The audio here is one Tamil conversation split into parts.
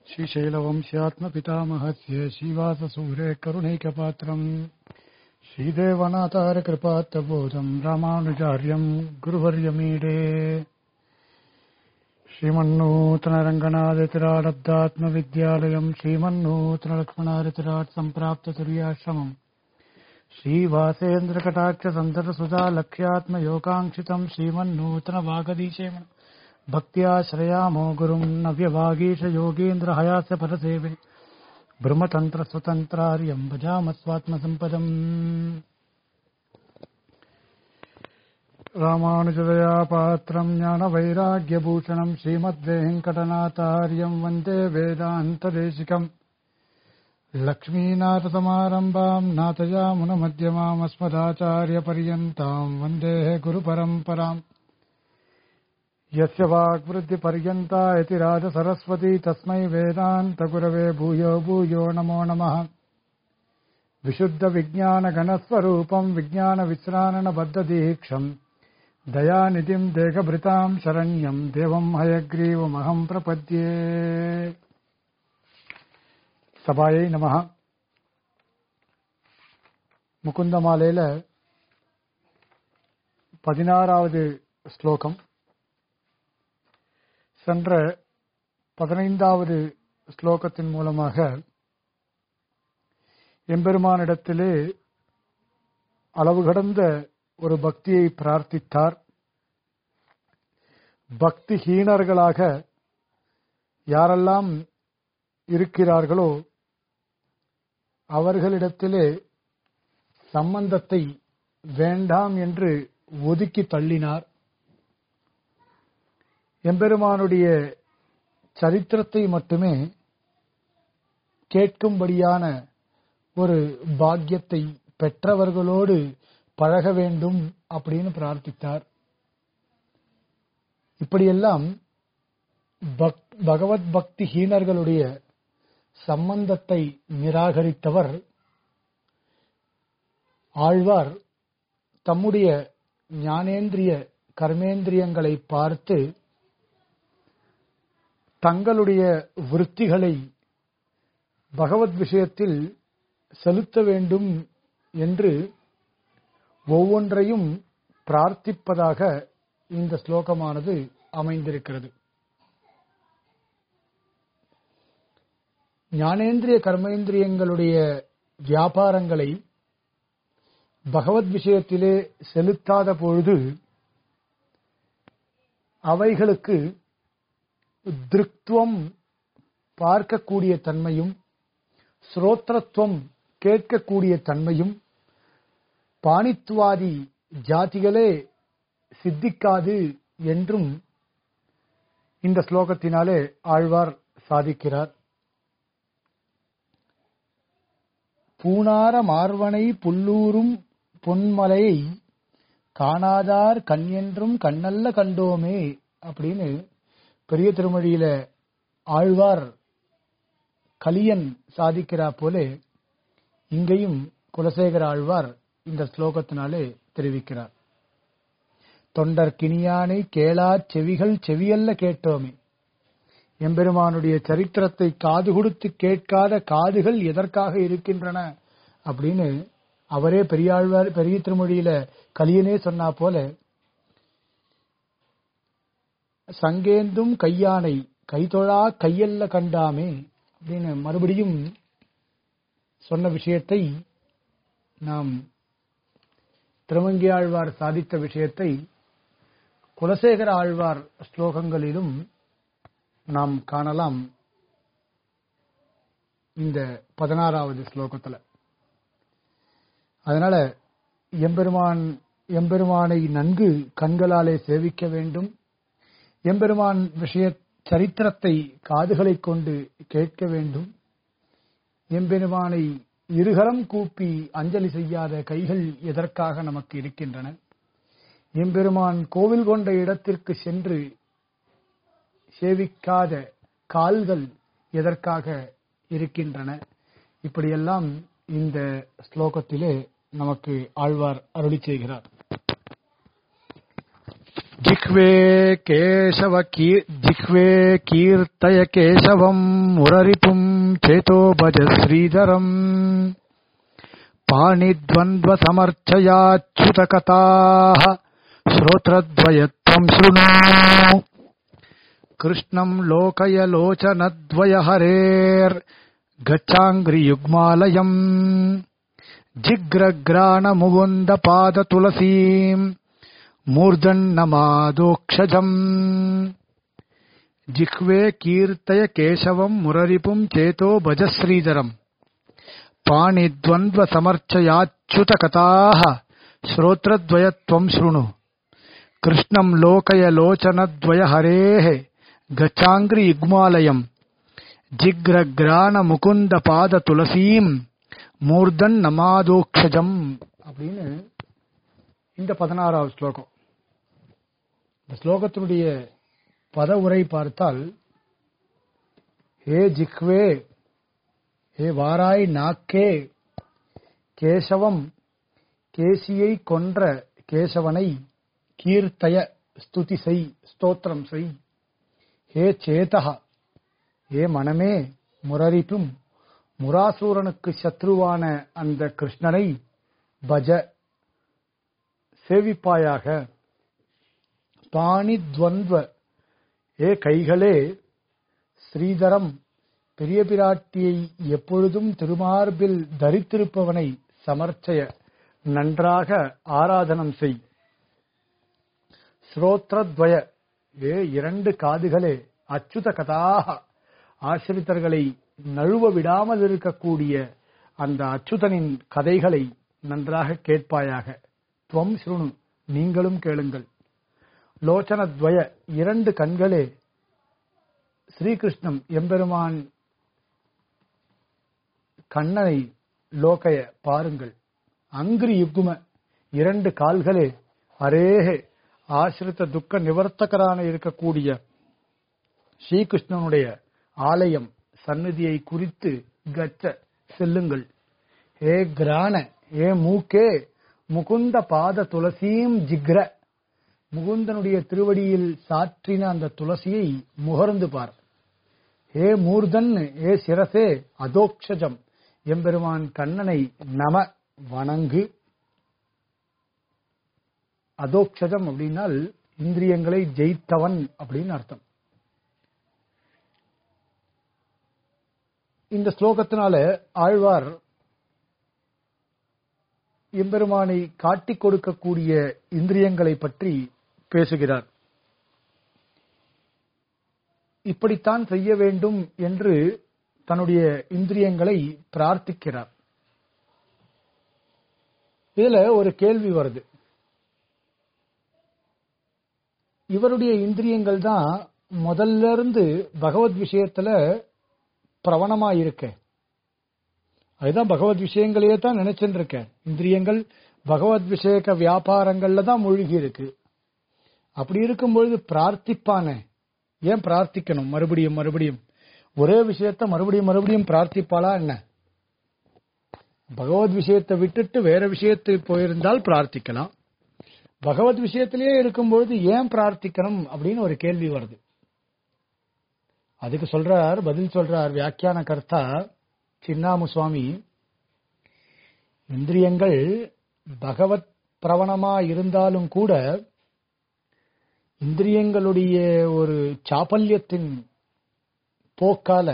श्रीशैलवंश्यात्मपितामहस्य श्रीवाससूरे करुणैकपात्रम् श्रीदेवनाथारकृपात्तबोधम् रामानुजार्यम् गुरुवर्यमीडे श्रीमन्नूतनरङ्गनादितिराडब्दात्मविद्यालयम् श्रीमन्नूतनलक्ष्मणादितिराट् सम्प्राप्ततुर्याश्रमम् श्रीवासेन्द्रकटाक्षसन्दरसुधा लक्ष्यात्मयोगाङ्क्षितम् श्रीमन्नूतनवागदीशेम भक्त्याश्रयामो गुरुम् नव्यवागीश योगीन्द्र हयास्य परसेवे ब्रह्मतन्त्रस्वतन्त्रार्यम् भजामस्वात्मसम्पदम् रामानुजदया पात्रम् ज्ञानवैराग्यभूषणम् श्रीमद्वेङ्कटनाथार्यम् वन्दे वेदान्तदेशिकम् लक्ष्मीनाथसमारम्भाम् नाथयामुनमध्यमामस्मदाचार्यपर्यन्ताम् वन्देः गुरुपरम्पराम् यस्य वाग्वृद्धिपर्यन्ता इति राजसरस्वती तस्मै वेदान्तगुरवे भूयो भूयो नमो नमः विशुद्धविज्ञानगणस्वरूपम् विज्ञानविश्राणबद्धदीक्षम् दयानिधिम् देहभृताम् शरण्यम् देवम् हयग्रीवमहम् प्रपद्ये சபாயை நமஹ முகுந்த மாலையில பதினாறாவது ஸ்லோகம் சென்ற பதினைந்தாவது ஸ்லோகத்தின் மூலமாக எம்பெருமானிடத்திலே அளவு கடந்த ஒரு பக்தியை பிரார்த்தித்தார் பக்திஹீனர்களாக யாரெல்லாம் இருக்கிறார்களோ அவர்களிடத்திலே சம்பந்தத்தை வேண்டாம் என்று ஒதுக்கி தள்ளினார் எம்பெருமானுடைய சரித்திரத்தை மட்டுமே கேட்கும்படியான ஒரு பாக்கியத்தை பெற்றவர்களோடு பழக வேண்டும் அப்படின்னு பிரார்த்தித்தார் இப்படியெல்லாம் பகவத் பக்தி ஹீனர்களுடைய சம்பந்தத்தை நிராகரித்தவர் ஆழ்வார் தம்முடைய ஞானேந்திரிய கர்மேந்திரியங்களை பார்த்து தங்களுடைய விற்த்திகளை பகவத் விஷயத்தில் செலுத்த வேண்டும் என்று ஒவ்வொன்றையும் பிரார்த்திப்பதாக இந்த ஸ்லோகமானது அமைந்திருக்கிறது ஞானேந்திரிய கர்மேந்திரியங்களுடைய வியாபாரங்களை பகவத் விஷயத்திலே செலுத்தாத பொழுது அவைகளுக்கு திருக்துவம் பார்க்கக்கூடிய தன்மையும் ஸ்ரோத்ரத்துவம் கேட்கக்கூடிய தன்மையும் பாணித்துவாதி ஜாதிகளே சித்திக்காது என்றும் இந்த ஸ்லோகத்தினாலே ஆழ்வார் சாதிக்கிறார் பூனார மார்வனை புல்லூரும் பொன்மலையை காணாதார் கண் என்றும் கண்ணல்ல கண்டோமே அப்படின்னு பெரிய திருமொழியில ஆழ்வார் கலியன் சாதிக்கிறா போலே இங்கேயும் குலசேகர ஆழ்வார் இந்த ஸ்லோகத்தினாலே தெரிவிக்கிறார் தொண்டர் கிணியானை கேளா செவிகள் செவியல்ல கேட்டோமே எம்பெருமானுடைய சரித்திரத்தை காது கொடுத்து கேட்காத காதுகள் எதற்காக இருக்கின்றன அப்படின்னு அவரே பெரியாழ்வார் பெரிய திருமொழியில கலியனே சொன்னா போல சங்கேந்தும் கையானை கைதொழா கையல்ல கண்டாமே அப்படின்னு மறுபடியும் சொன்ன விஷயத்தை நாம் திருமங்கி ஆழ்வார் சாதித்த விஷயத்தை குலசேகர ஆழ்வார் ஸ்லோகங்களிலும் நாம் காணலாம் இந்த பதினாறாவது ஸ்லோகத்துல அதனால எம்பெருமான் எம்பெருமானை நன்கு கண்களாலே சேவிக்க வேண்டும் எம்பெருமான் விஷய சரித்திரத்தை காதுகளை கொண்டு கேட்க வேண்டும் எம்பெருமானை இருகரம் கூப்பி அஞ்சலி செய்யாத கைகள் எதற்காக நமக்கு இருக்கின்றன எம்பெருமான் கோவில் கொண்ட இடத்திற்கு சென்று சேவிக்காத கால்கள் எதற்காக இருக்கின்றன இப்படியெல்லாம் இந்த ஸ்லோகத்திலே நமக்கு ஆழ்வார் அருளி செய்கிறார் जिह्वे केशव की जिह्वे कीर्तय केशवम् मुररिपुम् चेतो भज श्रीधरम् पाणिद्वन्द्वसमर्थयाच्युतकथाः श्रोत्रद्वयत्वम् शृणु कृष्णम् लोकय लोचनद्वय हरेर्गच्छाङ्घ्रियुग्मालयम् जिग्रग्राणमुकुन्दपादतुलसीम् मूर्धन्नमादोक्षजम् जिह्वे कीर्तय केशवम् मुररिपुम् चेतो भज श्रीधरम् पाणिद्वन्द्वसमर्चयाच्युतकथाः श्रोत्रद्वयत्वम् शृणु कृष्णम् लोकय लोचनद्वय हरेः गच्छाङ्घ्रियुग्मालयम् जिग्रग्राणमुकुन्दपादतुलसीम् மூர்தன் நமாதோக்ஷஜம் அப்படின்னு இந்த பதினாறாவது ஸ்லோகம் இந்த ஸ்லோகத்தினுடைய பத உரை பார்த்தால் ஹே ஜிக்வே ஹே வாராய் நாக்கே கேசவம் கேசியை கொன்ற கேசவனை கீர்த்தய ஸ்துதி செய் ஸ்தோத்திரம் செய் ஹே சேதா ஹே மனமே முரரிப்பும் முராசூரனுக்கு சத்ருவான அந்த கிருஷ்ணனை பஜ சேவிப்பாயாக பாணி துவந்த்வ ஏ கைகளே ஸ்ரீதரம் பெரிய பிராட்டியை எப்பொழுதும் திருமார்பில் தரித்திருப்பவனை சமர்ச்சய நன்றாக ஆராதனம் செய் ஸ்ரோத்ரத்வய ஏ இரண்டு காதுகளே அச்சுத கதாக ஆசிரித்தர்களை நழுவ விடாமல் இருக்கக்கூடிய அந்த அச்சுதனின் கதைகளை நன்றாக கேட்பாயாக துவம் ஸ்ருணு நீங்களும் கேளுங்கள் லோச்சனத்வய இரண்டு கண்களே ஸ்ரீகிருஷ்ணம் எம்பெருமான் கண்ணனை லோகைய பாருங்கள் அங்கிரி யுக்கும இரண்டு கால்களே அரேகே ஆசிரித்த துக்க நிவர்த்தகரான இருக்கக்கூடிய ஸ்ரீகிருஷ்ணனுடைய ஆலயம் சந்நிதியை குறித்து கச்ச செல்லுங்கள் ஏ கிரான ஏ மூக்கே முகுந்த பாத துளசியும் ஜிக்ர முகுந்தனுடைய திருவடியில் சாற்றின அந்த துளசியை முகர்ந்து பார் ஏ மூர்தன் ஏ சிரசே அதோக்ஷஜம் எம்பெருமான் கண்ணனை நம வணங்கு அதோக்ஷஜம் அப்படின்னால் இந்திரியங்களை ஜெயித்தவன் அப்படின்னு அர்த்தம் இந்த ஸ்லோகத்தினால ஆழ்வார் எம்பெருமானை காட்டிக் கொடுக்கக்கூடிய இந்திரியங்களை பற்றி பேசுகிறார் இப்படித்தான் செய்ய வேண்டும் என்று தன்னுடைய இந்திரியங்களை பிரார்த்திக்கிறார் இதுல ஒரு கேள்வி வருது இவருடைய இந்திரியங்கள் தான் முதல்ல இருந்து பகவத் விஷயத்துல பிரவணமா இருக்க அதுதான் பகவத் விஷயங்களையே தான் நினைச்சுட்டு இருக்கேன் இந்திரியங்கள் பகவத் விஷயக்க வியாபாரங்கள்ல தான் மூழ்கி இருக்கு அப்படி இருக்கும்பொழுது பிரார்த்திப்பானே ஏன் பிரார்த்திக்கணும் மறுபடியும் மறுபடியும் ஒரே விஷயத்த மறுபடியும் மறுபடியும் பிரார்த்திப்பாளா என்ன பகவத் விஷயத்தை விட்டுட்டு வேற விஷயத்துக்கு போயிருந்தால் பிரார்த்திக்கலாம் பகவத் விஷயத்திலேயே இருக்கும்பொழுது ஏன் பிரார்த்திக்கணும் அப்படின்னு ஒரு கேள்வி வருது அதுக்கு சொல்றார் பதில் சொல்றார் வியாக்கியான கர்த்தா சின்னாமு சுவாமி இந்திரியங்கள் பகவத் பிரவணமா இருந்தாலும் கூட இந்திரியங்களுடைய ஒரு சாப்பல்யத்தின் போக்கால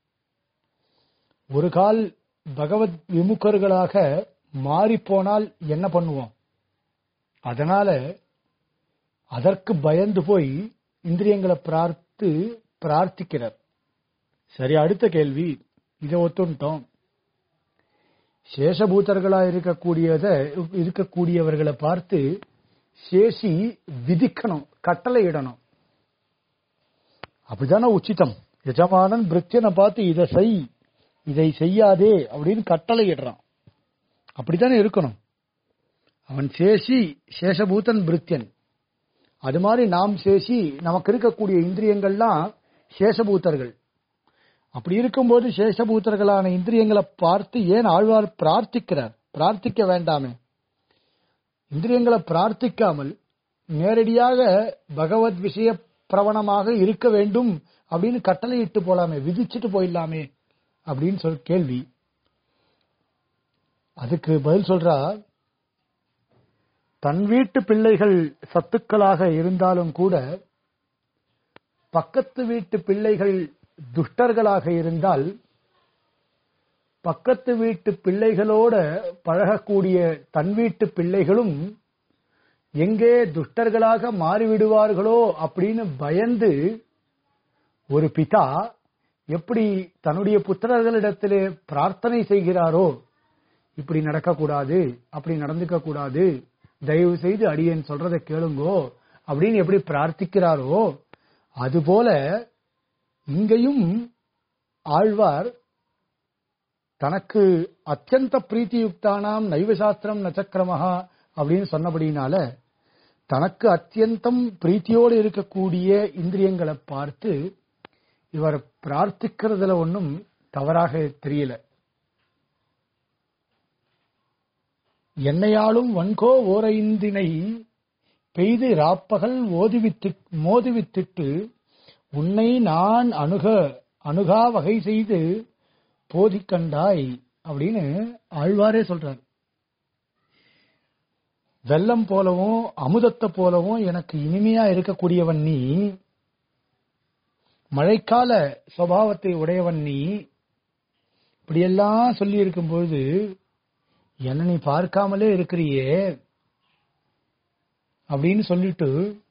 ஒரு கால் பகவத் விமுகர்களாக மாறிப்போனால் என்ன பண்ணுவோம் அதனால அதற்கு பயந்து போய் இந்திரியங்களை பார்த்து பிரார்த்திக்கிறார் சரி அடுத்த கேள்வி இதை ஒத்துட்டோம் சேஷபூதர்களா இருக்கக்கூடியத இருக்கக்கூடியவர்களை பார்த்து சேஷி விதிக்கணும் கட்டளை இடணும் அப்படிதானே உச்சிதம் எஜமானன் பிரித்தியனை பார்த்து இதை செய் இதை செய்யாதே அப்படின்னு கட்டளை இடுறான் அப்படித்தானே இருக்கணும் அவன் சேஷி சேஷபூதன் பிரித்தியன் அது மாதிரி நாம் சேஷி நமக்கு இருக்கக்கூடிய இந்திரியங்கள்லாம் சேஷபூத்தர்கள் அப்படி இருக்கும்போது சேஷபூத்தர்களான இந்திரியங்களை பார்த்து ஏன் ஆழ்வார் பிரார்த்திக்கிறார் பிரார்த்திக்க வேண்டாமே இந்திரியங்களை பிரார்த்திக்காமல் நேரடியாக பகவத் விஷய பிரவணமாக இருக்க வேண்டும் அப்படின்னு கட்டளையிட்டு போலாமே விதிச்சுட்டு போயிடலாமே அப்படின்னு சொல் கேள்வி அதுக்கு பதில் சொல்றா தன் வீட்டு பிள்ளைகள் சத்துக்களாக இருந்தாலும் கூட பக்கத்து வீட்டு பிள்ளைகள் துஷ்டர்களாக இருந்தால் பக்கத்து வீட்டு பிள்ளைகளோட பழகக்கூடிய தன் வீட்டு பிள்ளைகளும் எங்கே துஷ்டர்களாக மாறிவிடுவார்களோ அப்படின்னு பயந்து ஒரு பிதா எப்படி தன்னுடைய புத்திரர்களிடத்திலே பிரார்த்தனை செய்கிறாரோ இப்படி நடக்கக்கூடாது அப்படி நடந்துக்க கூடாது தயவு செய்து அடியேன் சொல்றதை கேளுங்கோ அப்படின்னு எப்படி பிரார்த்திக்கிறாரோ அதுபோல இங்கேயும் ஆழ்வார் தனக்கு அத்தியந்த பிரீத்தியுக்தானாம் நைவசாஸ்திரம் நச்சக்கிரமஹா அப்படின்னு சொன்னபடினால தனக்கு அத்தியந்தம் பிரீத்தியோடு இருக்கக்கூடிய இந்திரியங்களை பார்த்து இவர் பிரார்த்திக்கிறதுல ஒன்றும் தவறாக தெரியல என்னையாலும் வன்கோ ஓரைந்தினை பெய்து ராப்பகல் ஓதுவித்து மோதுவித்திட்டு உன்னை நான் அணுக அணுகா வகை செய்து போதிக்கண்டாய் அப்படின்னு ஆழ்வாரே சொல்றார் வெள்ளம் போலவும் அமுதத்தை போலவும் எனக்கு இனிமையா இருக்கக்கூடியவன் நீ மழைக்கால சுவாவத்தை உடையவன் நீ இப்படியெல்லாம் சொல்லி இருக்கும்பொழுது என்ன நீ பார்க்காமலே இருக்கிறியே அப்படின்னு சொல்லிட்டு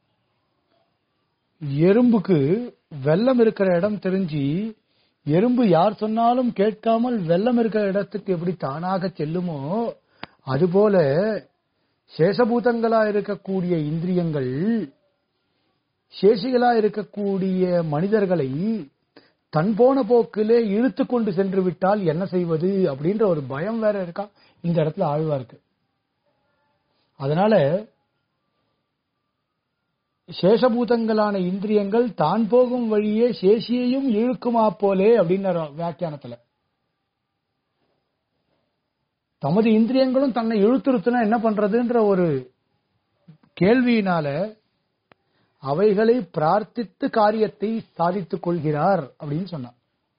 எறும்புக்கு வெள்ளம் இருக்கிற இடம் தெரிஞ்சு எறும்பு யார் சொன்னாலும் கேட்காமல் வெள்ளம் இருக்கிற இடத்துக்கு எப்படி தானாக செல்லுமோ அதுபோல சேஷபூதங்களா இருக்கக்கூடிய இந்திரியங்கள் சேஷிகளா இருக்கக்கூடிய மனிதர்களை தன் போன போக்கிலே இழுத்து கொண்டு சென்று விட்டால் என்ன செய்வது அப்படின்ற ஒரு பயம் வேற இருக்கா இந்த இடத்துல ஆழ்வா இருக்கு அதனால சேஷபூதங்களான இந்திரியங்கள் தான் போகும் வழியே சேஷியையும் இழுக்குமா போலே அப்படின்னு வியாக்கியானத்துல தமது இந்திரியங்களும் தன்னை இழுத்துருத்துனா என்ன பண்றதுன்ற ஒரு கேள்வியினால அவைகளை பிரார்த்தித்து காரியத்தை சாதித்துக் கொள்கிறார் அப்படின்னு சொன்னார்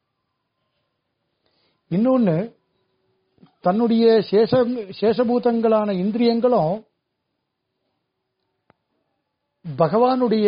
இன்னொன்னு தன்னுடைய சேஷ சேஷபூதங்களான இந்திரியங்களும் பகவானுடைய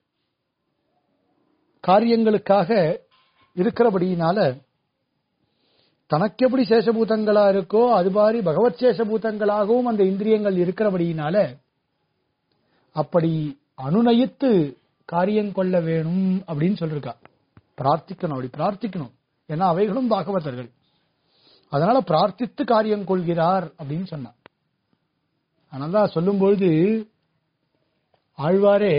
காரியங்களுக்காக இருக்கிறபடியினால தனக்கு எப்படி சேஷபூதங்களா இருக்கோ அது மாதிரி பகவத் சேஷபூதங்களாகவும் அந்த இந்திரியங்கள் இருக்கிறபடியினால அப்படி அனுநயித்து காரியம் கொள்ள வேணும் அப்படின்னு சொல்லிருக்கா பிரார்த்திக்கணும் அப்படி பிரார்த்திக்கணும் ஏன்னா அவைகளும் பாகவதர்கள் அதனால பிரார்த்தித்து காரியம் கொள்கிறார் அப்படின்னு சொன்னார் அதனால சொல்லும்பொழுது ஆழ்வாரே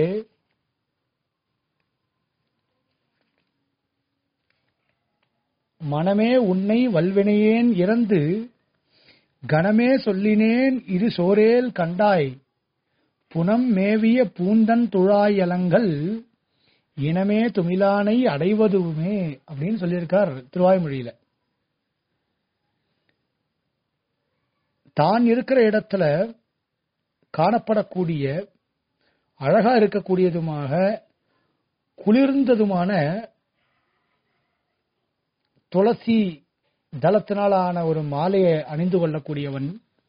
மனமே உன்னை வல்வினையேன் இறந்து கணமே சொல்லினேன் இரு சோரேல் கண்டாய் புனம் மேவிய பூந்தன் துழாயலங்கள் இனமே துமிலானை அடைவதுமே அப்படின்னு சொல்லியிருக்கார் திருவாய்மொழியில தான் இருக்கிற இடத்துல காணப்படக்கூடிய அழகா இருக்கக்கூடியதுமாக குளிர்ந்ததுமான துளசி தளத்தினாலான ஒரு மாலையை அணிந்து கொள்ளக்கூடியவன்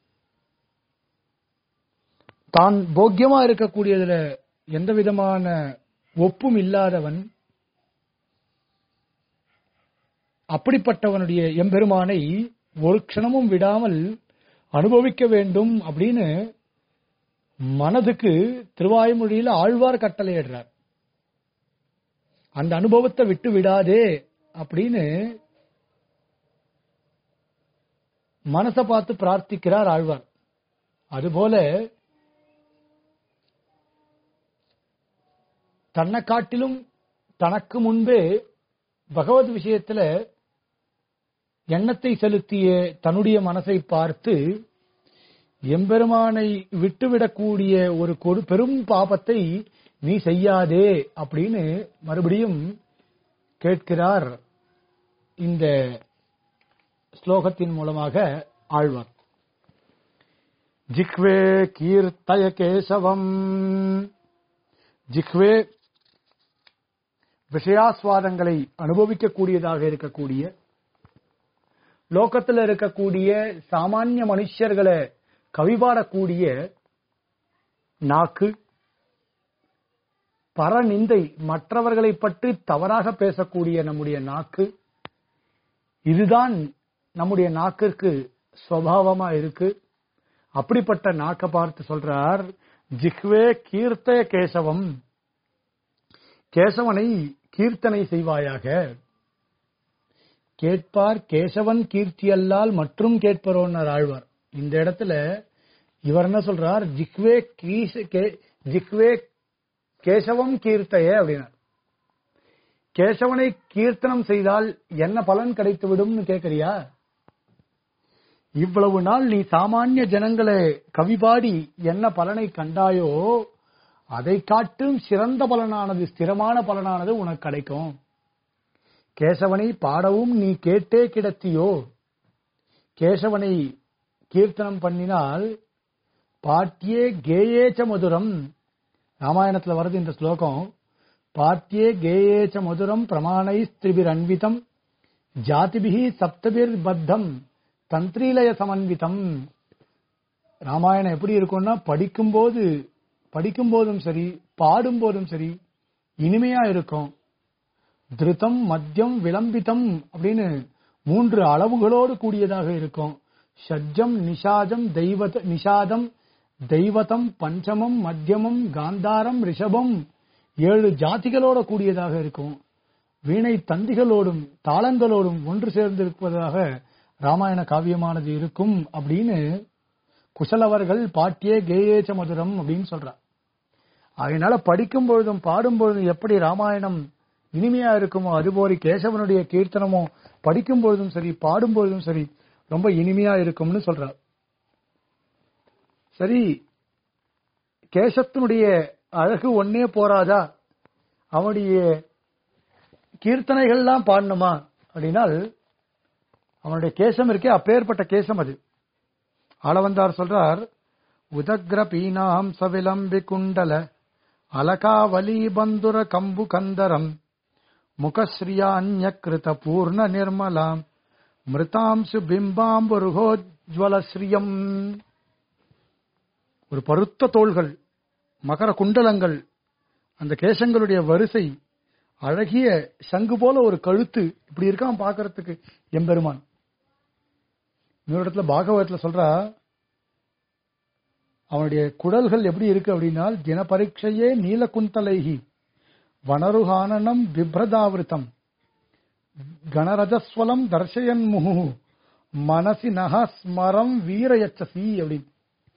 தான் போக்கியமா இருக்கக்கூடியதுல எந்த விதமான ஒப்பும் இல்லாதவன் அப்படிப்பட்டவனுடைய எம்பெருமானை ஒரு க்ஷணமும் விடாமல் அனுபவிக்க வேண்டும் அப்படின்னு மனதுக்கு திருவாய்மொழியில ஆழ்வார் கட்டளையிடுறார் அந்த அனுபவத்தை விட்டு விடாதே அப்படின்னு மனசை பார்த்து பிரார்த்திக்கிறார் ஆழ்வார் அதுபோல தன்னை காட்டிலும் தனக்கு முன்பே பகவத் விஷயத்துல எண்ணத்தை செலுத்திய தன்னுடைய மனசை பார்த்து எம்பெருமானை விட்டுவிடக்கூடிய ஒரு கொடு பெரும் பாபத்தை நீ செய்யாதே அப்படின்னு மறுபடியும் கேட்கிறார் இந்த ஸ்லோகத்தின் மூலமாக ஆழ்வார் ஜிஹ்வே கீர்த்தய கேசவம் ஜிஹ்வே விஷயாஸ்வாதங்களை அனுபவிக்கக்கூடியதாக இருக்கக்கூடிய லோகத்தில் இருக்கக்கூடிய சாமானிய மனுஷர்களை கவிபாடக்கூடிய நாக்கு பரநிந்தை மற்றவர்களை பற்றி தவறாக பேசக்கூடிய நம்முடைய நாக்கு இதுதான் நம்முடைய நாக்கிற்கு சுவாவமா இருக்கு அப்படிப்பட்ட நாக்க பார்த்து சொல்றார் ஜிஹ்வே கீர்த்தய கேசவம் கேசவனை கீர்த்தனை செய்வாயாக கேட்பார் கேசவன் கீர்த்தி அல்லால் மற்றும் கேட்பரோன்னர் ஆழ்வார் இந்த இடத்துல இவர் என்ன சொல்றார் ஜிக்வே கீச- கே- ஜிக்வே கேசவம் கீர்த்தைய அப்படின்னார் கேசவனை கீர்த்தனம் செய்தால் என்ன பலன் கிடைத்து விடும்னு கேக்குறியா இவ்வளவு நாள் நீ சாமானிய ஜனங்களை கவிபாடி என்ன பலனை கண்டாயோ அதை காட்டும் சிறந்த பலனானது ஸ்திரமான பலனானது உனக்கு கிடைக்கும் கேசவனை பாடவும் நீ கேட்டே கிடத்தியோ கேசவனை கீர்த்தனம் பண்ணினால் பாட்டியே கேயேச்ச மதுரம் ராமாயணத்துல வருது இந்த ஸ்லோகம் பாட்டியே கேயேச்ச மதுரம் பிரமாணை ஸ்திரிபிர் அன்விதம் ஜாதிபிகி சப்தபிர் பத்தம் தந்திரீலய சமன்விதம் ராமாயணம் எப்படி இருக்கும்னா படிக்கும்போது படிக்கும்போதும் சரி பாடும்போதும் சரி இனிமையா இருக்கும் திருத்தம் மத்தியம் விளம்பிதம் அப்படின்னு மூன்று அளவுகளோடு கூடியதாக இருக்கும் ஷட்ஜம் நிஷாஜம் தெய்வத நிஷாதம் தெய்வதம் பஞ்சமம் மத்தியமம் காந்தாரம் ரிஷபம் ஏழு ஜாதிகளோட கூடியதாக இருக்கும் வீணை தந்திகளோடும் தாளங்களோடும் ஒன்று சேர்ந்திருப்பதாக ராமாயண காவியமானது இருக்கும் அப்படின்னு குசலவர்கள் பாட்டியே கேயேச்ச மதுரம் அப்படின்னு சொல்றார் அதனால படிக்கும் பொழுதும் பாடும் பொழுதும் எப்படி ராமாயணம் இனிமையா இருக்குமோ அதுபோல கேசவனுடைய கீர்த்தனமோ படிக்கும் பொழுதும் சரி பாடும் பொழுதும் சரி ரொம்ப இனிமையா இருக்கும்னு சொல்றார் சரி கேசத்தினுடைய அழகு ஒன்னே போராதா அவனுடைய கீர்த்தனைகள்லாம் பாடணுமா அப்படின்னால் அவனுடைய கேசம் இருக்கே அப்பேற்பட்ட கேசம் அது ஆளவந்தார் சொல்றார் உதக்ர பீனாம் சவிலம்பி குண்டல அலகாவலி பந்துர கம்பு கந்தரம் முகஸ்ரீயான்யகிருத பூர்ண நிர்மலாம் மிருதாம்சு பிம்பாம்புருகோஜ்வலஸ்ரீயம் ஒரு பருத்த தோள்கள் மகர குண்டலங்கள் அந்த கேசங்களுடைய வரிசை அழகிய சங்கு போல ஒரு கழுத்து இப்படி இருக்கான் பார்க்கறதுக்கு எம்பெருமான் இன்னொரு இடத்துல பாகவதத்துல சொல்றா அவனுடைய குடல்கள் எப்படி இருக்கு அப்படின்னா தின பரீட்சையே நீலகுந்தலைகி வனருகானனம் பிப்ரதாவிருத்தம் கணரஜஸ்வலம் தர்ஷயன் முகு மனசி நக ஸ்மரம் வீரயச்சசி அப்படின்னு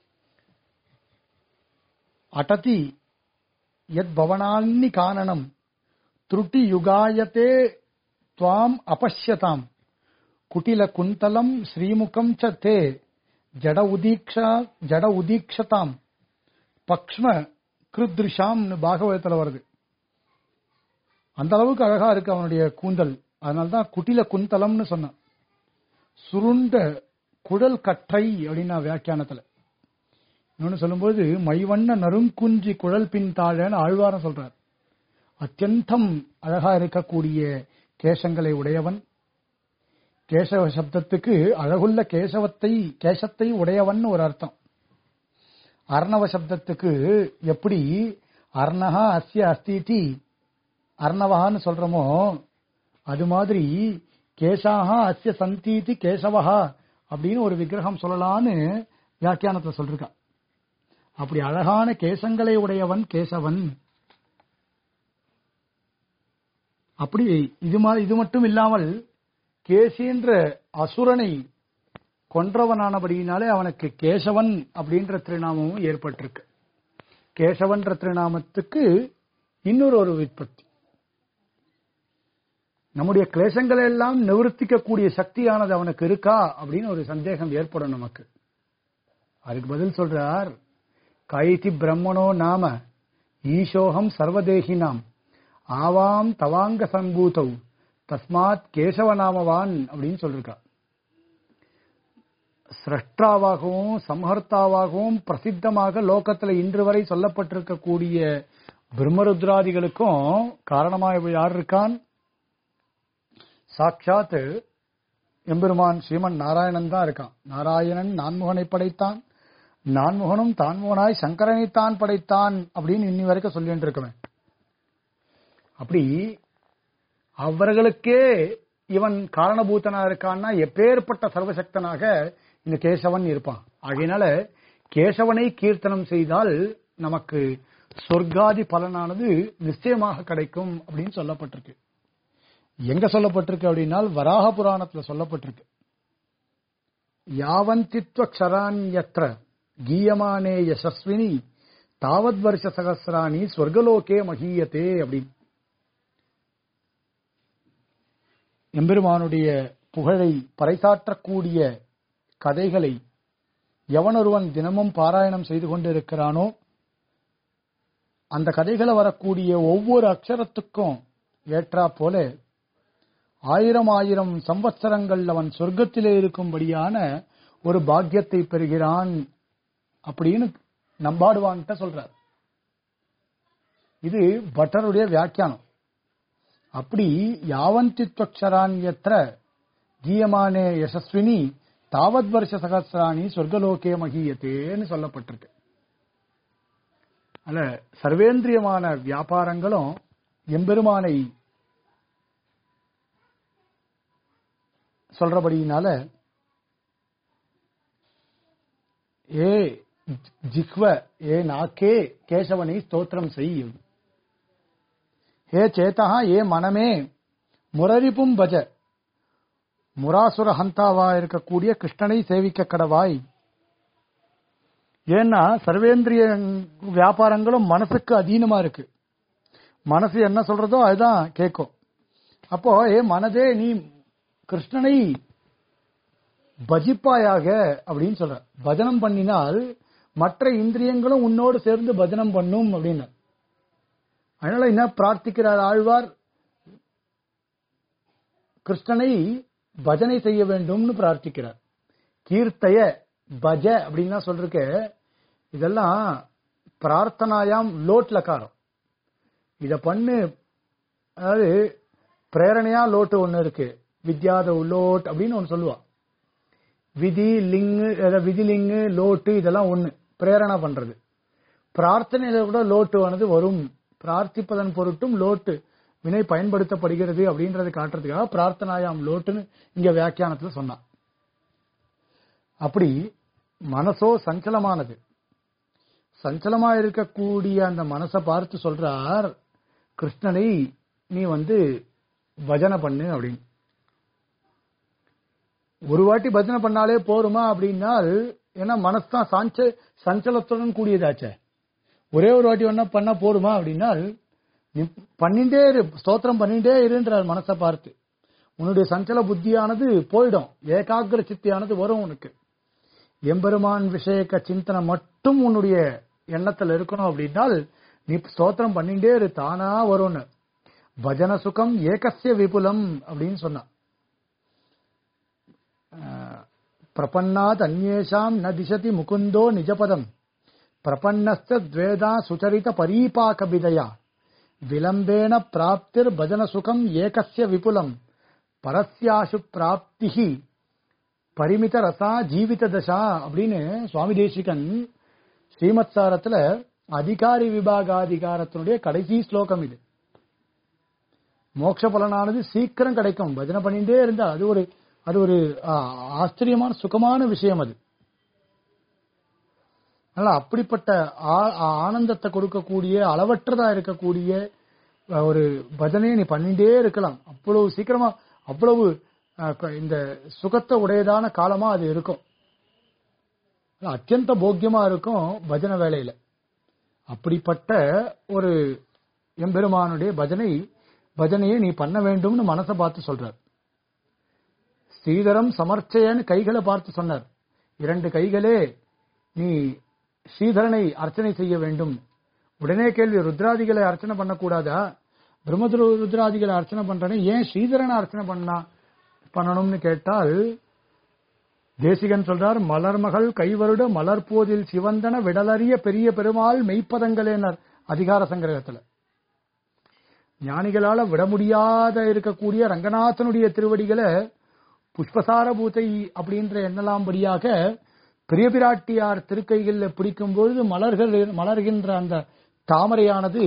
அடதி யத் பவனான்னி காரணம் त्रुटि युगायते त्वाम् अपश्यताम् कुटिल कुन्तलम् श्रीमुखम् च ते जड उदीक्षा ஜட உதீக்ஷதாம் பக்ஷ்ம கிருத்ரிஷாம்னு பாகவதத்துல வருது அந்த அளவுக்கு அழகா இருக்கு அவனுடைய கூந்தல் அதனாலதான் குட்டில குந்தலம்னு சொன்னான் சுருண்ட குழல் கற்றை அப்படின்னா வியாக்கியானத்துல இன்னொன்னு சொல்லும்போது மைவண்ண நறுங்குஞ்சி குழல் பின் தாழன்னு ஆழ்வாரம் சொல்றார் அத்தியந்தம் அழகா இருக்கக்கூடிய கேசங்களை உடையவன் கேசவ சப்தத்துக்கு அழகுள்ள கேசவத்தை கேசத்தை உடையவன் ஒரு அர்த்தம் அர்ணவ சப்தத்துக்கு எப்படி அர்ணஹா அஸ்ய அஸ்திதி அர்ணவஹான்னு சொல்றோமோ அது மாதிரி கேசாஹா அஸ்ய சந்தீதி கேசவஹா அப்படின்னு ஒரு விக்கிரகம் சொல்லலான்னு வியாக்கியானத்தை சொல்லிருக்கா அப்படி அழகான கேசங்களை உடையவன் கேசவன் அப்படி இது மாதிரி இது மட்டும் இல்லாமல் கேசின்ற அசுரனை கொன்றவனானபடியினாலே அவனுக்கு கேசவன் அப்படின்ற திருநாமமும் ஏற்பட்டிருக்கு கேசவன்ற திருநாமத்துக்கு இன்னொரு ஒரு விற்பத்தி நம்முடைய கிளேசங்களை எல்லாம் நிவர்த்திக்கக்கூடிய சக்தியானது அவனுக்கு இருக்கா அப்படின்னு ஒரு சந்தேகம் ஏற்படும் நமக்கு அதுக்கு பதில் சொல்றார் கைதி பிரம்மணோ நாம ஈசோகம் சர்வதேகினாம் ஆவாம் தவாங்க சம்பூதௌ தஸ்மாத் கேசவநாமவான் அப்படின்னு சொல்லிருக்கா சிரஷ்டாவாகவும் சம்ஹர்த்தாவாகவும் பிரசித்தமாக லோகத்துல இன்று வரை சொல்லப்பட்டிருக்கக்கூடிய பிரம்மருத்ராதிகளுக்கும் காரணமாக யார் இருக்கான் சாட்சாத் எம்பெருமான் ஸ்ரீமன் நாராயணன் தான் இருக்கான் நாராயணன் நான்முகனை படைத்தான் நான்முகனும் தான்முகனாய் சங்கரனைத்தான் படைத்தான் அப்படின்னு இன்னி வரைக்கும் சொல்லிட்டு இருக்கவன் அப்படி அவர்களுக்கே இவன் காரணபூத்தனா இருக்கான்னா எப்பேற்பட்ட சர்வசக்தனாக இந்த கேசவன் இருப்பான் ஆகையினால கேசவனை கீர்த்தனம் செய்தால் நமக்கு சொர்க்காதி பலனானது நிச்சயமாக கிடைக்கும் அப்படின்னு சொல்லப்பட்டிருக்கு எங்க சொல்லப்பட்டிருக்கு அப்படின்னா வராக புராணத்துல சொல்லப்பட்டிருக்கு யாவந்தித்வ க்ஷராண்யத்ர கீயமானே யசஸ்வினி தாவத் வருஷ சகசிராணி ஸ்வர்கலோகே மகீயத்தே அப்படின்னு எம்பெருமானுடைய புகழை பறைசாற்றக்கூடிய கதைகளை எவனொருவன் தினமும் பாராயணம் செய்து கொண்டிருக்கிறானோ அந்த கதைகளை வரக்கூடிய ஒவ்வொரு அக்ஷரத்துக்கும் ஏற்றா போல ஆயிரம் ஆயிரம் சம்பத்சரங்கள் அவன் சொர்க்கத்திலே இருக்கும்படியான ஒரு பாக்கியத்தை பெறுகிறான் அப்படின்னு நம்பாடுவான்கிட்ட சொல்றார் இது பட்டருடைய வியாக்கியானம் அப்படி யாவந்தித்வக்ஷராண்யத்திர கீயமானே யசஸ்வினி தாவத் வருஷ சகசிராணி சொர்க்கலோகே மகியத்தேன்னு சொல்லப்பட்டிருக்கு அல்ல சர்வேந்திரியமான வியாபாரங்களும் எம்பெருமானை சொல்றபடியினால ஏ ஜிக்வ ஏ நாக்கே கேசவனை ஸ்தோத்திரம் செய்யும் ஹே சேதா ஏ மனமே முரரிப்பும் பஜ முராசுர ஹந்தாவா இருக்கக்கூடிய கிருஷ்ணனை சேவிக்க கடவாய் ஏன்னா சர்வேந்திரிய வியாபாரங்களும் மனசுக்கு அதீனமா இருக்கு மனசு என்ன சொல்றதோ அதுதான் கேட்கும் அப்போ ஏ மனதே நீ கிருஷ்ணனை பஜிப்பாயாக அப்படின்னு சொல்ற பஜனம் பண்ணினால் மற்ற இந்திரியங்களும் உன்னோடு சேர்ந்து பஜனம் பண்ணும் அப்படின்னு அதனால என்ன பிரார்த்திக்கிறார் ஆழ்வார் கிருஷ்ணனை பஜனை செய்ய வேண்டும்னு பிரார்த்திக்கிறார் கீர்த்தைய பஜ அப்படின்னு சொல்றதுக்கு இதெல்லாம் பிரார்த்தனாயாம் லோட் லக்காரம் இத பண்ணு அதாவது பிரேரணையா லோட்டு ஒண்ணு இருக்கு வித்யாத லோட் அப்படின்னு ஒன்னு சொல்லுவா விதி லிங்கு விதி லிங்கு லோட்டு இதெல்லாம் ஒண்ணு பிரேரணா பண்றது பிரார்த்தனையில கூட லோட்டு ஆனது வரும் பிரார்த்திப்பதன் பொருட்டும் லோட்டு வினை பயன்படுத்தப்படுகிறது அப்படின்றத காட்டுறதுக்காக பிரார்த்தனாயாம் லோட்டுன்னு இங்க வியாக்கியானத்துல சொன்னான் அப்படி மனசோ சஞ்சலமானது சஞ்சலமா இருக்கக்கூடிய அந்த மனசை பார்த்து சொல்றார் கிருஷ்ணனை நீ வந்து பஜனை பண்ணு அப்படின்னு ஒரு வாட்டி பஜனை பண்ணாலே போருமா அப்படின்னால் ஏன்னா மனசு தான் சாஞ்ச சஞ்சலத்துடன் கூடியதாச்சே ஒரே ஒரு வாட்டி ஒன்னா பண்ணா போருமா அப்படின்னால் நீ பண்ணிட்டே இரு ஸ்தோத்திரம் பண்ணிட்டே இருன்றார் மனசை பார்த்து உன்னுடைய சஞ்சல புத்தியானது போயிடும் ஏகாகிர சித்தியானது வரும் உனக்கு எம்பெருமான் விஷயக்க சிந்தனை மட்டும் உன்னுடைய எண்ணத்துல இருக்கணும் அப்படின்னால் நீ ஸ்தோத்திரம் பண்ணிட்டே இரு தானா வரும்னு பஜன சுகம் ஏகசிய விபுலம் அப்படின்னு சொன்னான் பிரபன்னாத் அந்நேஷாம் ந திசதி முகுந்தோ நிஜபதம் பிரபன்னஸ்த துவேதா சுச்சரித பரீபாக விதயா விளம்பேன பிராப்திர் பஜன சுகம் ஏகசிய விபுலம் பரஸ்யாசு பிராப்திகி பரிமித ரசா ஜீவித தசா அப்படின்னு சுவாமி தேசிகன் ஸ்ரீமத் சாரத்துல அதிகாரி விபாகாதிகாரத்தினுடைய கடைசி ஸ்லோகம் இது மோட்ச பலனானது சீக்கிரம் கிடைக்கும் பஜனை பண்ணிட்டே இருந்தா அது ஒரு அது ஒரு ஆச்சரியமான சுகமான விஷயம் அது அதனால அப்படிப்பட்ட ஆனந்தத்தை கொடுக்கக்கூடிய அளவற்றதா இருக்கக்கூடிய ஒரு பஜனையை நீ பண்ணிட்டே இருக்கலாம் அவ்வளவு சீக்கிரமா அவ்வளவு இந்த சுகத்தை உடையதான காலமா அது இருக்கும் அத்தியந்த போக்கியமா இருக்கும் பஜனை வேலையில அப்படிப்பட்ட ஒரு எம்பெருமானுடைய பஜனை பஜனையை நீ பண்ண வேண்டும்னு மனசை பார்த்து சொல்றார் ஸ்ரீதரம் சமர்ச்சயன்னு கைகளை பார்த்து சொன்னார் இரண்டு கைகளே நீ ஸ்ரீதரனை அர்ச்சனை செய்ய வேண்டும் உடனே கேள்வி ருத்ராதிகளை அர்ச்சனை பண்ணக்கூடாதா பிரம்மதுர ருத்ராதிகளை அர்ச்சனை பண்றேன்னு ஏன் ஸ்ரீதரனை அர்ச்சனை பண்ணா பண்ணணும்னு கேட்டால் தேசிகன் சொல்றார் மலர்மகள் கைவருட மலர்போதில் சிவந்தன விடலறிய பெரிய பெருமாள் மெய்ப்பதங்களேனர் அதிகார சங்கிரகத்துல ஞானிகளால விட முடியாத இருக்கக்கூடிய ரங்கநாதனுடைய திருவடிகளை புஷ்பசார பூத்தை அப்படின்ற எண்ணலாம்படியாக பெரிய பிராட்டியார் திருக்கைகளில் பிடிக்கும் பொழுது மலர்கள் மலர்கின்ற அந்த தாமரையானது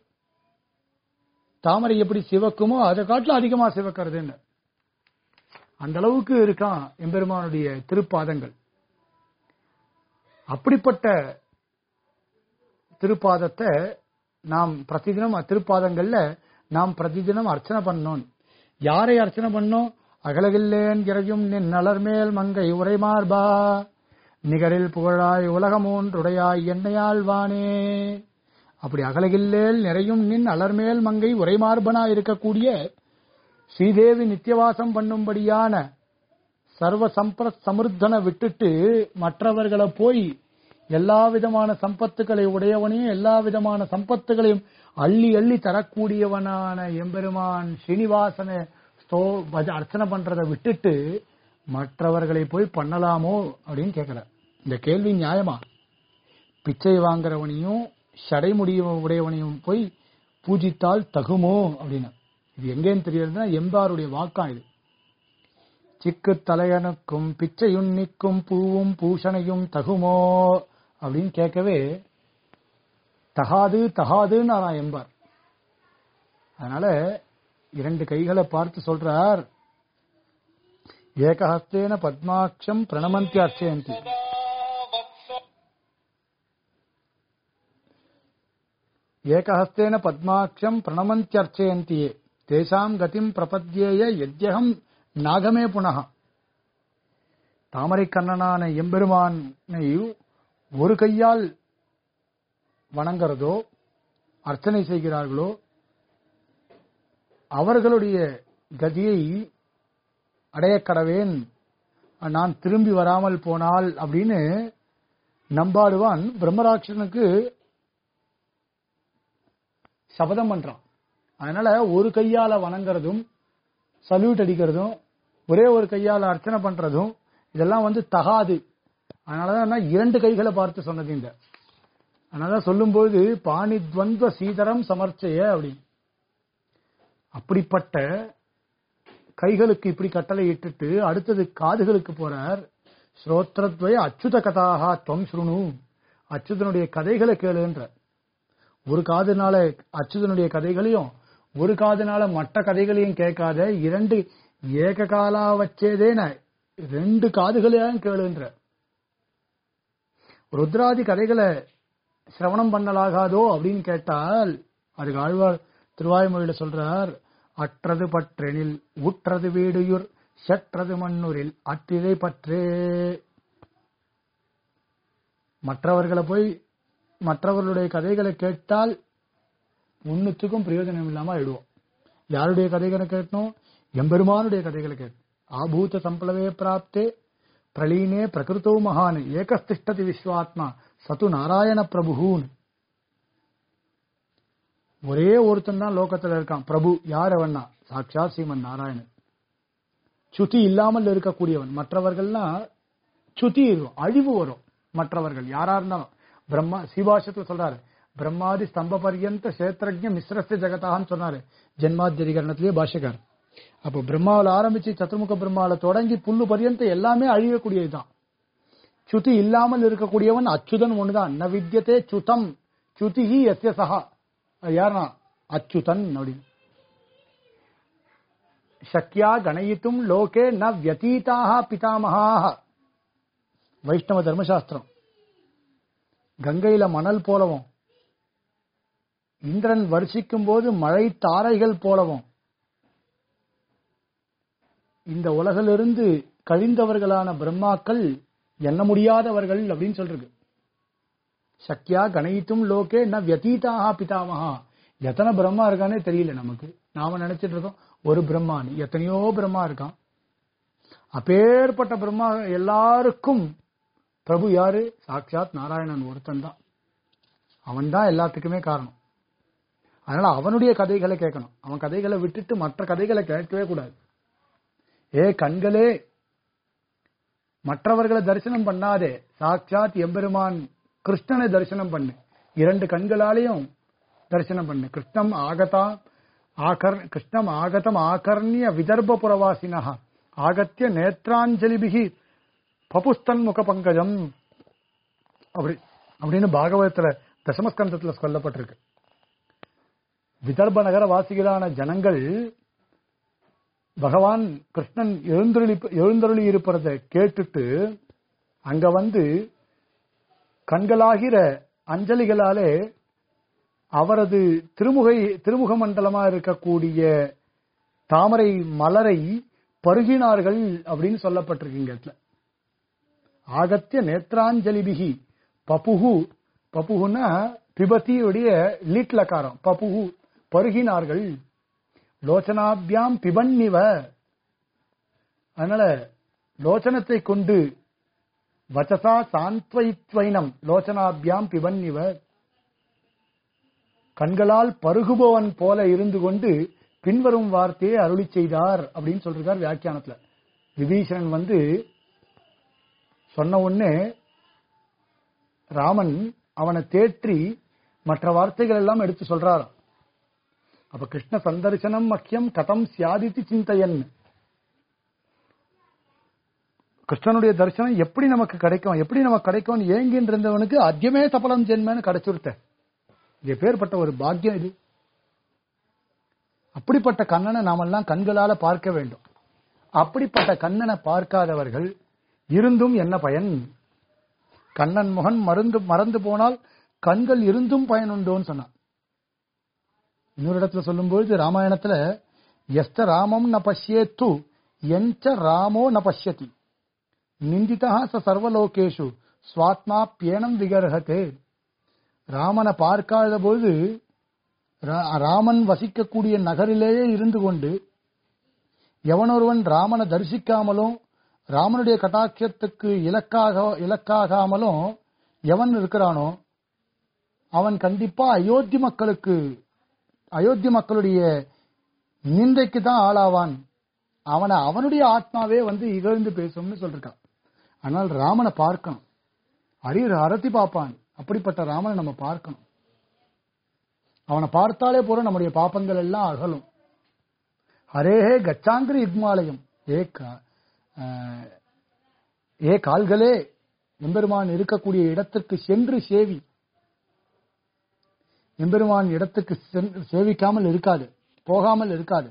தாமரை எப்படி சிவக்குமோ அதை காட்டிலும் அதிகமா சிவக்கிறதுன்னு அந்த அளவுக்கு இருக்கான் எம்பெருமானுடைய திருப்பாதங்கள் அப்படிப்பட்ட திருப்பாதத்தை நாம் பிரதிதினம் திருப்பாதங்கள்ல நாம் பிரதிதினம் அர்ச்சனை பண்ணோம் யாரை அர்ச்சனை பண்ணோம் அகலகில்லேன் இறையும் நின் நலர்மேல் மங்கை உரைமார்பா நிகரில் புகழாய் உலகமூன்றுடையாய் என்னையால் வானே அப்படி அகலகில்லேல் நிறையும் நின் அலர்மேல் மங்கை உரைமார்பனா இருக்கக்கூடிய ஸ்ரீதேவி நித்தியவாசம் பண்ணும்படியான சர்வ சம்பத் சமிருத்தனை விட்டுட்டு மற்றவர்களை போய் எல்லா விதமான சம்பத்துக்களை உடையவனையும் எல்லா விதமான சம்பத்துகளையும் அள்ளி அள்ளி தரக்கூடியவனான எம்பெருமான் ஸ்ரீனிவாசனை ஸ்தோ பஜ- அர்ச்சனை பண்றதை விட்டுட்டு மற்றவர்களை போய் பண்ணலாமோ அப்படின்னு கேட்கிறார் இந்த கேள்வி நியாயமா பிச்சை வாங்குறவனையும் சடைமுடிய உடையவனையும் போய் பூஜித்தால் தகுமோ அப்படின்னு இது எங்கேன்னு தெரியறதுன்னா எம்பாருடைய வாக்கா இது சிக்கு தலையனுக்கும் பிச்சையுன்னிக்கும் பூவும் பூஷணையும் தகுமோ அப்படின்னு கேட்கவே தகாது தகாதுன்னு நான் எம்பார் அதனால இரண்டு கைகளை பார்த்து சொல்றார் ஏகஹஸ்தேன பத்மாட்சம் பிரணமந்தி அர்ச்சயந்தி ஏகஹஸ்தேன பத்மாட்சம் பிரணமந்தியர்ச்சயந்தியே தேசாம் கதிம் பிரபத்யேய யத்யகம் நாகமே புனக தாமரை கண்ணனான எம்பெருமானை ஒரு கையால் வணங்குறதோ அர்ச்சனை செய்கிறார்களோ அவர்களுடைய கதியை அடையக் கடவேன் நான் திரும்பி வராமல் போனால் அப்படின்னு நம்பாடுவான் பிரம்மராட்சனுக்கு சபதம் பண்றான் அதனால ஒரு கையால வணங்குறதும் சல்யூட் அடிக்கிறதும் ஒரே ஒரு கையால அர்ச்சனை பண்றதும் இதெல்லாம் வந்து தகாது அதனாலதான் நான் இரண்டு கைகளை பார்த்து சொன்னது இந்த அதனாலதான் சொல்லும்போது பாணி துவந்த சீதரம் சமர்ச்சய அப்படின்னு அப்படிப்பட்ட கைகளுக்கு இப்படி கட்டளை இட்டுட்டு அடுத்தது காதுகளுக்கு போறார் ஸ்ரோத்ரத்வய அச்சுத கதாகா துவம் சுருணு அச்சுதனுடைய கதைகளை கேளுன்ற ஒரு காதுனால அச்சுதனுடைய கதைகளையும் ஒரு காதுனால மற்ற கதைகளையும் கேட்காத இரண்டு ஏக காலா வச்சேதேன ரெண்டு காதுகளையும் கேளுன்ற ருத்ராதி கதைகளை சிரவணம் பண்ணலாகாதோ அப்படின்னு கேட்டால் அதுக்கு ஆழ்வார் திருவாய்மொழியில சொல்றார் அற்றது பற்றெனில் உற்றது வீடுயுர் செற்றது மண்ணுரில் அற்றிதை பற்றே மற்றவர்களை போய் மற்றவர்களுடைய கதைகளை கேட்டால் ஒன்னுத்துக்கும் பிரயோஜனம் இல்லாம ஆயிடுவோம் யாருடைய கதைகளை கேட்டோம் எம்பெருமானுடைய கதைகளை கேட்டோம் ஆபூத சம்பளவே பிராப்தே பிரளீனே பிரகிருத்தோ மகான் ஏகஸ்திஷ்டதி விஸ்வாத்மா சத்து நாராயண பிரபுன்னு ஒரே ஒருத்தன் தான் லோகத்துல இருக்கான் பிரபு யார் அவன்னா சாட்சாத் ஸ்ரீமன் நாராயணன் சுத்தி இல்லாமல் இருக்கக்கூடியவன் மற்றவர்கள்லாம் சுத்தி இருக்கும் அழிவு வரும் மற்றவர்கள் யாரா இருந்தாலும் பிரம்மா சிவாஷத்துல சொல்றாரு பிரம்மாதி ஸ்தம்ப பர்யந்த சேத்திரஜ மிஸ்ரஸ்த ஜெகதான்னு சொன்னாரு ஜென்மாத்தியதிகரணத்திலேயே பாஷகர் அப்போ பிரம்மாவில் ஆரம்பிச்சு சத்துர்முக பிரம்மாவில தொடங்கி புல்லு பர்யந்த எல்லாமே அழியக்கூடியதுதான் சுத்தி இல்லாமல் இருக்கக்கூடியவன் அச்சுதன் ஒண்ணுதான் ந வித்தியதே சுதம் சுதிஹி எஸ்ய சஹா அது யாருன்னா அச்சுதன் அப்படின்னு சக்யா கணயித்தும் லோகே ந வியதீதாக பிதாமகாக வைஷ்ணவ தர்மசாஸ்திரம் கங்கையில மணல் போலவும் இந்திரன் வருஷிக்கும் போது மழை தாரைகள் போலவும் இந்த உலகிலிருந்து கழிந்தவர்களான பிரம்மாக்கள் எண்ண முடியாதவர்கள் அப்படின்னு சொல்றது சக்யா கணயித்தும் லோகே ந வியதீதாக பிதாமகா எத்தனை பிரம்மா இருக்கானே தெரியல நமக்கு நாம நினைச்சிட்டு இருக்கோம் ஒரு பிரம்மான்னு எத்தனையோ பிரம்மா இருக்கான் அப்பேற்பட்ட பிரம்மா எல்லாருக்கும் பிரபு யாரு சாட்சாத் நாராயணன் ஒருத்தன் தான் அவன் தான் எல்லாத்துக்குமே காரணம் அதனால அவனுடைய கதைகளை கேட்கணும் அவன் கதைகளை விட்டுட்டு மற்ற கதைகளை கேட்கவே கூடாது ஏ கண்களே மற்றவர்களை தரிசனம் பண்ணாதே சாட்சாத் எம்பெருமான் கிருஷ்ணனை தரிசனம் பண்ணு இரண்டு கண்களாலையும் தரிசனம் பண்ணு கிருஷ்ணம் ஆகதா ஆகர் கிருஷ்ணம் ஆகதம் ஆகர்ணிய விதர்ப புறவாசினா ஆகத்திய நேத்ராஞ்சலிபிகி பபுஸ்தன் முக பங்கஜம் அப்படி அப்படின்னு பாகவதத்துல தசமஸ்கந்தத்துல சொல்லப்பட்டிருக்கு விதர்ப நகர வாசிகளான ஜனங்கள் பகவான் கிருஷ்ணன் எழுந்தருளி எழுந்தருளி இருப்பதை கேட்டுட்டு அங்க வந்து கண்களாகிற அஞ்சலிகளாலே அவரது திருமுகை திருமுக மண்டலமா இருக்கக்கூடிய தாமரை மலரை பருகினார்கள் அப்படின்னு சொல்லப்பட்டிருக்கு இங்க இடத்துல ஆகத்திய நேத்ராஞ்சலிபிகி பப்புகு பப்புகுன்னா பிபத்தியுடைய லீட்லக்காரம் பப்புகு பருகினார்கள் லோச்சனாபியாம் பிபன்னிவ அதனால லோச்சனத்தை கொண்டு வச்சசா சாந்த்வைத்வைனம் லோச்சனாபியாம் பிபன்னிவ கண்களால் பருகுபவன் போல இருந்து கொண்டு பின்வரும் வார்த்தையை அருளி செய்தார் அப்படின்னு சொல்றார் வியாக்கியானத்துல விபீஷணன் வந்து சொன்ன உடனே ராமன் அவனை தேற்றி மற்ற வார்த்தைகள் எல்லாம் எடுத்து சொல்றாராம் அப்ப கிருஷ்ண சந்தர்சனம் மக்கியம் கதம் சியாதித்து சிந்தையன் கிருஷ்ணனுடைய தரிசனம் எப்படி நமக்கு கிடைக்கும் எப்படி நமக்கு கிடைக்கும் ஏங்கின்னு இருந்தவனுக்கு அத்தியமே சபலம் ஜென்மன்னு கிடைச்சுருத்த இது பேர்பட்ட ஒரு பாக்கியம் இது அப்படிப்பட்ட கண்ணனை நாமெல்லாம் கண்களால பார்க்க வேண்டும் அப்படிப்பட்ட கண்ணனை பார்க்காதவர்கள் இருந்தும் என்ன பயன் கண்ணன் முகன் மருந்து மறந்து போனால் கண்கள் இருந்தும் பயனுண்டோன்னு சொன்னான் இன்னொரு இடத்துல சொல்லும்போது ராமாயணத்துல எஸ்த ராமம் ந பஷ்யேத்து எஞ்ச ராமோ ந பஷ்யதி நிந்திதா ச சர்வலோகேஷு சுவாத்மா பியனம் விகர்ஹதே ராமனை பார்க்காத போது ரா- ராமன் வசிக்கக்கூடிய நகரிலேயே இருந்து கொண்டு எவனொருவன் ராமனை தரிசிக்காமலும் ராமனுடைய கட்டாட்சத்துக்கு இலக்காக இலக்காகாமலும் எவன் இருக்கிறானோ அவன் கண்டிப்பா அயோத்தி மக்களுக்கு அயோத்தி மக்களுடைய நிந்தைக்கு தான் ஆளாவான் அவனை அவனுடைய ஆத்மாவே வந்து இகழ்ந்து பேசும்னு சொல்றான் ஆனால் ராமனை பார்க்கணும் அரியர் அரத்தி பார்ப்பான் அப்படிப்பட்ட ராமனை நம்ம பார்க்கணும் அவனை பார்த்தாலே போற நம்முடைய பாப்பங்கள் எல்லாம் அகலும் ஹரேஹே கச்சாங்கிரி யுக்மாலயம் ஏ கா- ஆஹ், ஏ கால்களே எம்பெருமான் இருக்கக்கூடிய இடத்திற்கு சென்று சேவி எம்பெருமான் இடத்துக்கு சென்று சேவிக்காமல் இருக்காது போகாமல் இருக்காது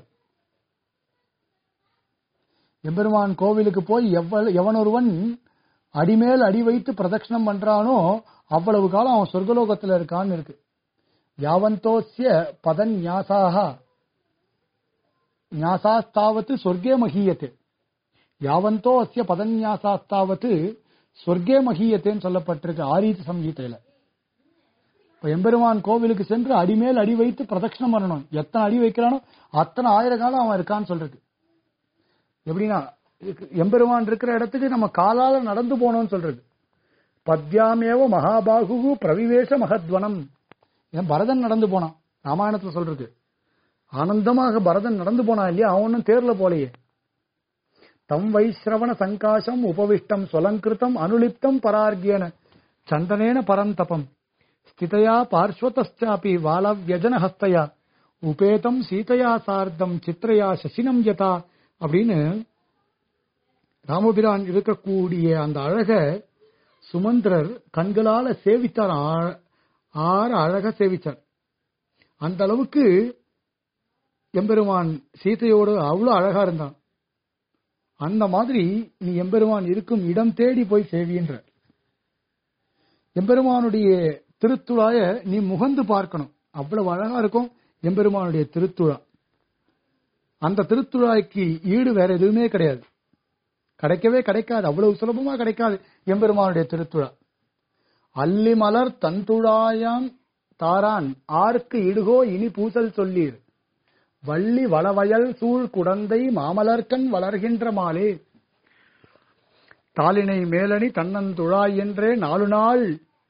எம்பெருமான் கோவிலுக்கு போய் எவ்வளவு எவனொருவன் அடிமேல் அடி வைத்து பிரதட்சணம் பண்றானோ அவ்வளவு காலம் அவன் சொர்க்கலோகத்துல இருக்கான்னு இருக்கு யாவந்தோஸ்ய பதன் ஞாசாக ஞாசாஸ்தாவத்து சொர்க்கே மகீயத்தே யாவந்தோ அஸ்ய பதன்யாசாஸ்தாவத்து சொர்க்கே மகீயத்தேன்னு சொல்லப்பட்டிருக்கு ஆரீத சம்ஹீதையில இப்ப எம்பெருமான் கோவிலுக்கு சென்று அடிமேல் அடி வைத்து பிரதட்சணம் பண்ணணும் எத்தனை அடி வைக்கிறானோ அத்தனை ஆயிரம் காலம் அவன் இருக்கான்னு சொல்றது எப்படின்னா இதுக்கு எம்பெருமான் இருக்கிற இடத்துக்கு நம்ம காலால நடந்து போனோம்னு சொல்றது பத்யாமேவ மகாபாகு பிரவிவேச மகத்வனம் ஏன் பரதன் நடந்து போனான் ராமாயணத்துல சொல்றது ஆனந்தமாக பரதன் நடந்து போனான் இல்லையா அவன் ஒன்னும் தேர்ல போலையே தம் வைஸ்ரவண சங்காசம் உபவிஷ்டம் சொலங்கிருத்தம் அனுலிப்தம் பரார்கியன சந்தனேன பரந்தபம் ஸ்திதயா பார்ஸ்வதாபி வாலவ்யஜன ஹஸ்தயா உபேதம் சீதையா சார்த்தம் சித்ரயா சசினம் யதா அப்படின்னு ராமபிரான் இருக்கக்கூடிய அந்த அழக சுமந்திரர் கண்களால சேவித்தார் ஆ- ஆற அழக சேவிச்சார் அந்த அளவுக்கு எம்பெருமான் சீதையோடு அவ்வளவு அழகா இருந்தான் அந்த மாதிரி நீ எம்பெருமான் இருக்கும் இடம் தேடி போய் சேவின்ற எம்பெருமானுடைய திருத்துழாய நீ முகந்து பார்க்கணும் அவ்வளவு அழகா இருக்கும் எம்பெருமானுடைய திருத்துழா அந்த திருத்துழாய்க்கு ஈடு வேற எதுவுமே கிடையாது கிடைக்கவே கிடைக்காது அவ்வளவு சுலபமா கிடைக்காது எம்பெருமானுடைய திருத்துழா அல்லி மலர் தந்துழாயாம் தாரான் ஆர்க்கு இடுகோ இனி பூசல் சொல்லீர் வள்ளி வளவயல் சூழ் குடந்தை மாமலர்க்கண் வளர்கின்ற மாலே தாளினை மேலணி தன்னந்துழாய் என்றே நாலு நாள்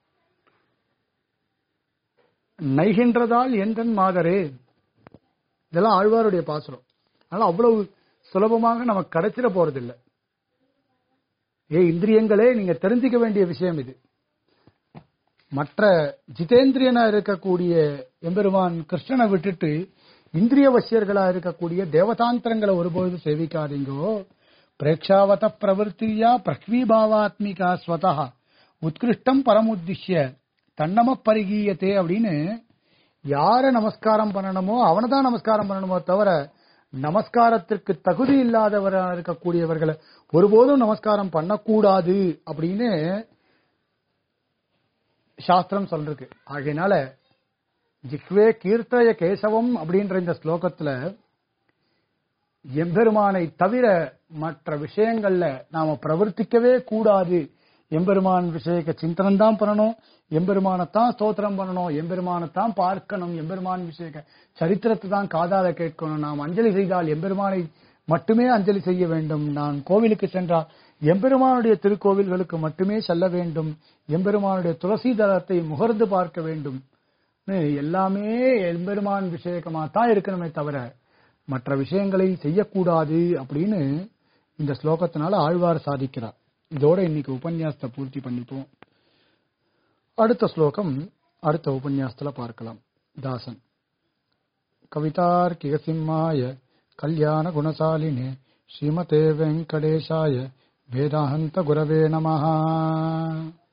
நைகின்றதால் என்றன் மாதரே இதெல்லாம் ஆழ்வாருடைய பாசுரம் அதனால அவ்வளவு சுலபமாக நமக்கு கிடைச்சிட போறதில்லை ஏ இந்திரியங்களே நீங்க தெரிஞ்சுக்க வேண்டிய விஷயம் இது மற்ற ஜிதேந்திரியனா இருக்கக்கூடிய எம்பெருமான் கிருஷ்ணனை விட்டுட்டு இந்திரிய வசியர்களா இருக்கக்கூடிய தேவதாந்திரங்களை ஒருபொழுது சேவிக்காதீங்கோ பிரேக்ஷாவத பிரவருத்தியா பிரக்வீபாவாத்மிகா ஸ்வதா உத்கிருஷ்டம் பரமுத்திஷ்ய தன்னம பரிகீயத்தே அப்படின்னு யார நமஸ்காரம் பண்ணணுமோ அவனை தான் நமஸ்காரம் பண்ணணுமோ தவிர நமஸ்காரத்திற்கு தகுதி இல்லாதவராக இருக்கக்கூடியவர்களை ஒருபோதும் நமஸ்காரம் பண்ணக்கூடாது அப்படின்னு சாஸ்திரம் சொல்றது ஆகையினால ஜிக்வே கீர்த்தய கேசவம் அப்படின்ற இந்த ஸ்லோகத்துல எம்பெருமானை தவிர மற்ற விஷயங்கள்ல நாம பிரவர்த்திக்கவே கூடாது எம்பெருமான் விஷயக்க சிந்தனம் தான் பண்ணணும் எம்பெருமானத்தான் ஸ்தோத்திரம் பண்ணணும் எம்பெருமானத்தான் பார்க்கணும் எம்பெருமான் விஷயக்க சரித்திரத்தை தான் காதால கேட்கணும் நாம் அஞ்சலி செய்தால் எம்பெருமானை மட்டுமே அஞ்சலி செய்ய வேண்டும் நான் கோவிலுக்கு சென்றால் எம்பெருமானுடைய திருக்கோவில்களுக்கு மட்டுமே செல்ல வேண்டும் எம்பெருமானுடைய துளசி தளத்தை முகர்ந்து பார்க்க வேண்டும் எல்லாமே எம்பெருமான் விஷயக்கமா தான் இருக்கணுமே தவிர மற்ற விஷயங்களை செய்யக்கூடாது அப்படின்னு இந்த ஸ்லோகத்தினால ஆழ்வார் சாதிக்கிறார் இதோட இன்னைக்கு உபன்யாசத்தை பூர்த்தி பண்ணிப்போம் அடுத்த ஸ்லோகம் அடுத்த உபன்யாசத்துல பார்க்கலாம் தாசன் கவிதார்க்கிக சிம்மாய கல்யாண குணசாலினே ஸ்ரீமதே வெங்கடேஷாய வேதாந்த குரவே நமஹா